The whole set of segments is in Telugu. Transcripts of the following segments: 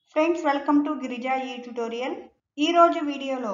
ఫ్రెండ్స్ వెల్కమ్ టు గిరిజా ఈ ట్యుటోరియల్ ఈరోజు వీడియోలో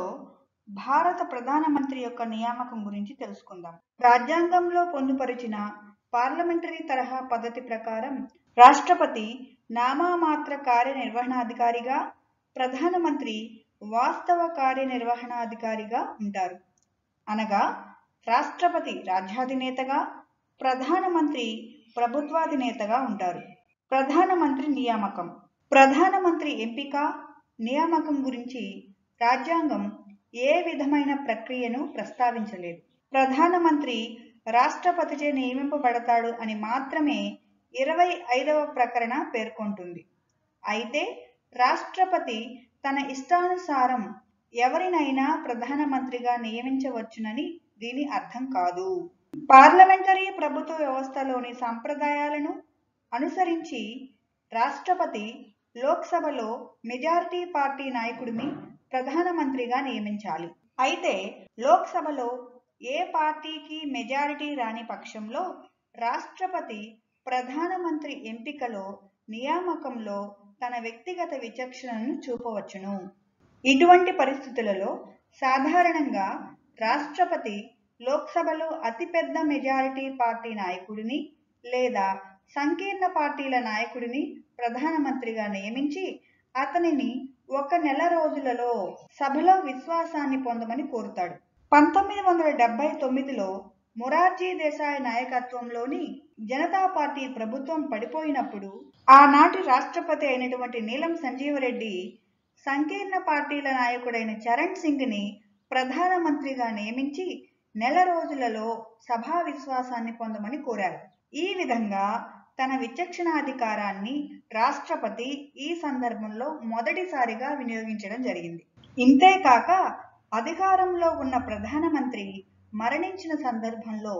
భారత ప్రధానమంత్రి యొక్క నియామకం గురించి తెలుసుకుందాం రాజ్యాంగంలో పొందుపరిచిన పార్లమెంటరీ తరహా పద్ధతి ప్రకారం రాష్ట్రపతి నామమాత్ర కార్యనిర్వహణాధికారిగా ప్రధానమంత్రి వాస్తవ కార్యనిర్వహణాధికారిగా ఉంటారు అనగా రాష్ట్రపతి రాజ్యాధినేతగా ప్రధానమంత్రి ప్రభుత్వాధినేతగా ఉంటారు ప్రధానమంత్రి నియామకం ప్రధానమంత్రి ఎంపిక నియామకం గురించి రాజ్యాంగం ఏ విధమైన ప్రక్రియను ప్రస్తావించలేదు ప్రధానమంత్రి రాష్ట్రపతిచే నియమింపబడతాడు అని మాత్రమే ఇరవై ఐదవ ప్రకరణ పేర్కొంటుంది అయితే రాష్ట్రపతి తన ఇష్టానుసారం ఎవరినైనా ప్రధానమంత్రిగా నియమించవచ్చునని దీని అర్థం కాదు పార్లమెంటరీ ప్రభుత్వ వ్యవస్థలోని సంప్రదాయాలను అనుసరించి రాష్ట్రపతి లోక్సభలో మెజారిటీ పార్టీ నాయకుడిని ప్రధానమంత్రిగా నియమించాలి అయితే లోక్సభలో ఏ పార్టీకి మెజారిటీ రాని పక్షంలో రాష్ట్రపతి ప్రధానమంత్రి ఎంపికలో నియామకంలో తన వ్యక్తిగత విచక్షణను చూపవచ్చును ఇటువంటి పరిస్థితులలో సాధారణంగా రాష్ట్రపతి లోక్సభలో అతిపెద్ద మెజారిటీ పార్టీ నాయకుడిని లేదా సంకీర్ణ పార్టీల నాయకుడిని ప్రధానమంత్రిగా నియమించి అతనిని ఒక నెల రోజులలో సభలో విశ్వాసాన్ని పొందమని కోరుతాడు పంతొమ్మిది వందల డెబ్బై తొమ్మిదిలో మొరార్జీ దేశాయ్ నాయకత్వంలోని జనతా పార్టీ ప్రభుత్వం పడిపోయినప్పుడు ఆనాటి రాష్ట్రపతి అయినటువంటి నీలం సంజీవరెడ్డి సంకీర్ణ పార్టీల నాయకుడైన చరణ్ సింగ్ ని ప్రధానమంత్రిగా నియమించి నెల రోజులలో సభా విశ్వాసాన్ని పొందమని కోరారు ఈ విధంగా తన విచక్షణాధికారాన్ని రాష్ట్రపతి ఈ సందర్భంలో మొదటిసారిగా వినియోగించడం జరిగింది ఇంతేకాక అధికారంలో ఉన్న ప్రధానమంత్రి మరణించిన సందర్భంలో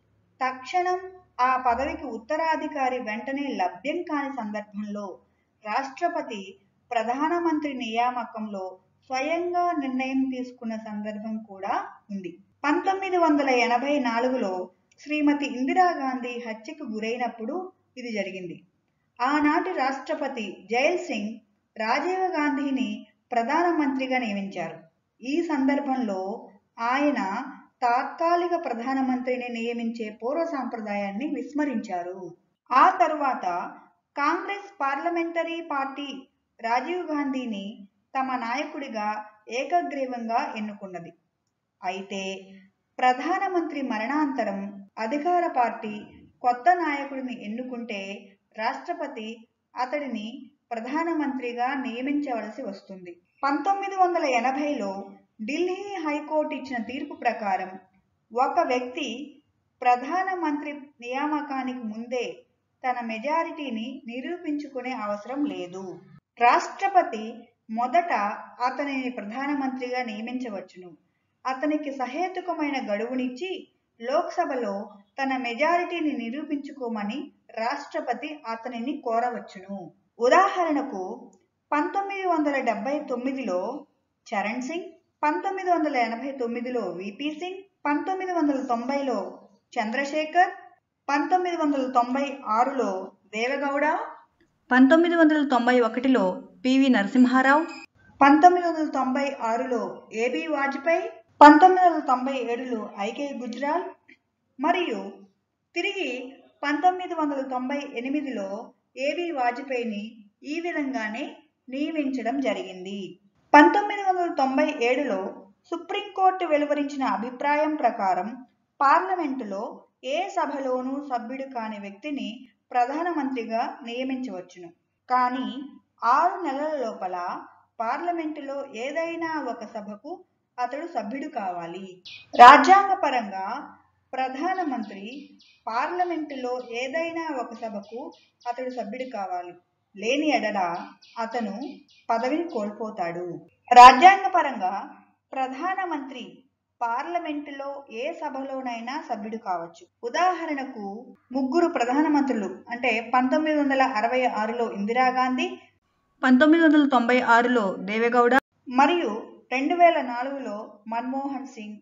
తక్షణం ఆ పదవికి ఉత్తరాధికారి వెంటనే లభ్యం కాని సందర్భంలో రాష్ట్రపతి ప్రధానమంత్రి నియామకంలో స్వయంగా నిర్ణయం తీసుకున్న సందర్భం కూడా ఉంది పంతొమ్మిది వందల ఎనభై నాలుగులో శ్రీమతి ఇందిరాగాంధీ హత్యకు గురైనప్పుడు ఇది జరిగింది ఆనాటి రాష్ట్రపతి జైల్ సింగ్ రాజీవ్ గాంధీని ప్రధానమంత్రిగా నియమించారు ఈ సందర్భంలో ఆయన తాత్కాలిక ప్రధానమంత్రిని నియమించే పూర్వ సాంప్రదాయాన్ని విస్మరించారు ఆ తరువాత కాంగ్రెస్ పార్లమెంటరీ పార్టీ రాజీవ్ గాంధీని తమ నాయకుడిగా ఏకగ్రీవంగా ఎన్నుకున్నది అయితే ప్రధానమంత్రి మరణాంతరం అధికార పార్టీ కొత్త నాయకుడిని ఎన్నుకుంటే రాష్ట్రపతి అతడిని ప్రధానమంత్రిగా నియమించవలసి వస్తుంది పంతొమ్మిది వందల ఎనభైలో ఢిల్లీ హైకోర్టు ఇచ్చిన తీర్పు ప్రకారం ఒక వ్యక్తి ప్రధానమంత్రి నియామకానికి ముందే తన మెజారిటీని నిరూపించుకునే అవసరం లేదు రాష్ట్రపతి మొదట అతనిని ప్రధానమంత్రిగా నియమించవచ్చును అతనికి సహేతుకమైన గడువునిచ్చి లోక్సభలో తన మెజారిటీని నిరూపించుకోమని రాష్ట్రపతి అతనిని కోరవచ్చును ఉదాహరణకు పంతొమ్మిది వందల డెబ్బై తొమ్మిదిలో చరణ్ సింగ్ పంతొమ్మిది వందల ఎనభై తొమ్మిదిలో విపి సింగ్ పంతొమ్మిది వందల తొంభైలో చంద్రశేఖర్ పంతొమ్మిది వందల తొంభై ఆరులో దేవగౌడ పంతొమ్మిది వందల తొంభై ఒకటిలో పివి నరసింహారావు పంతొమ్మిది వందల తొంభై ఆరులో ఏబి వాజ్పేయి పంతొమ్మిది వందల తొంభై ఏడులో ఐకే గుజ్రాల్ మరియు తిరిగి పంతొమ్మిది వందల తొంభై ఎనిమిదిలో ఏబి వాజ్పేయిని ఈ విధంగానే నియమించడం జరిగింది పంతొమ్మిది వందల తొంభై ఏడులో సుప్రీంకోర్టు వెలువరించిన అభిప్రాయం ప్రకారం పార్లమెంటులో ఏ సభలోనూ సభ్యుడు కాని వ్యక్తిని ప్రధానమంత్రిగా నియమించవచ్చును కానీ ఆరు నెలల లోపల పార్లమెంటులో ఏదైనా ఒక సభకు అతడు సభ్యుడు కావాలి రాజ్యాంగపరంగా ప్రధానమంత్రి పార్లమెంటులో ఏదైనా ఒక సభకు అతడు సభ్యుడు కావాలి లేని ఎడల అతను పదవిని కోల్పోతాడు రాజ్యాంగపరంగా ప్రధానమంత్రి పార్లమెంటులో ఏ సభలోనైనా సభ్యుడు కావచ్చు ఉదాహరణకు ముగ్గురు ప్రధానమంత్రులు అంటే పంతొమ్మిది వందల అరవై ఆరులో ఇందిరాగాంధీ పంతొమ్మిది వందల తొంభై ఆరులో దేవేగౌడ మరియు రెండు వేల నాలుగులో మన్మోహన్ సింగ్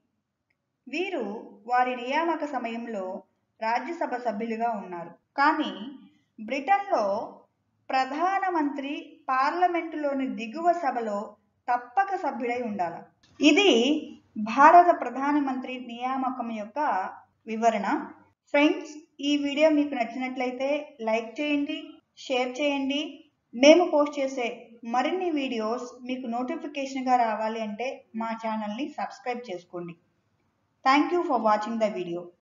వీరు వారి నియామక సమయంలో రాజ్యసభ సభ్యులుగా ఉన్నారు కానీ బ్రిటన్లో ప్రధానమంత్రి పార్లమెంటులోని దిగువ సభలో తప్పక సభ్యుడై ఉండాలి ఇది భారత ప్రధానమంత్రి నియామకం యొక్క వివరణ ఫ్రెండ్స్ ఈ వీడియో మీకు నచ్చినట్లయితే లైక్ చేయండి షేర్ చేయండి మేము పోస్ట్ చేసే మరిన్ని వీడియోస్ మీకు నోటిఫికేషన్గా రావాలి అంటే మా ఛానల్ని సబ్స్క్రైబ్ చేసుకోండి thank you for watching the video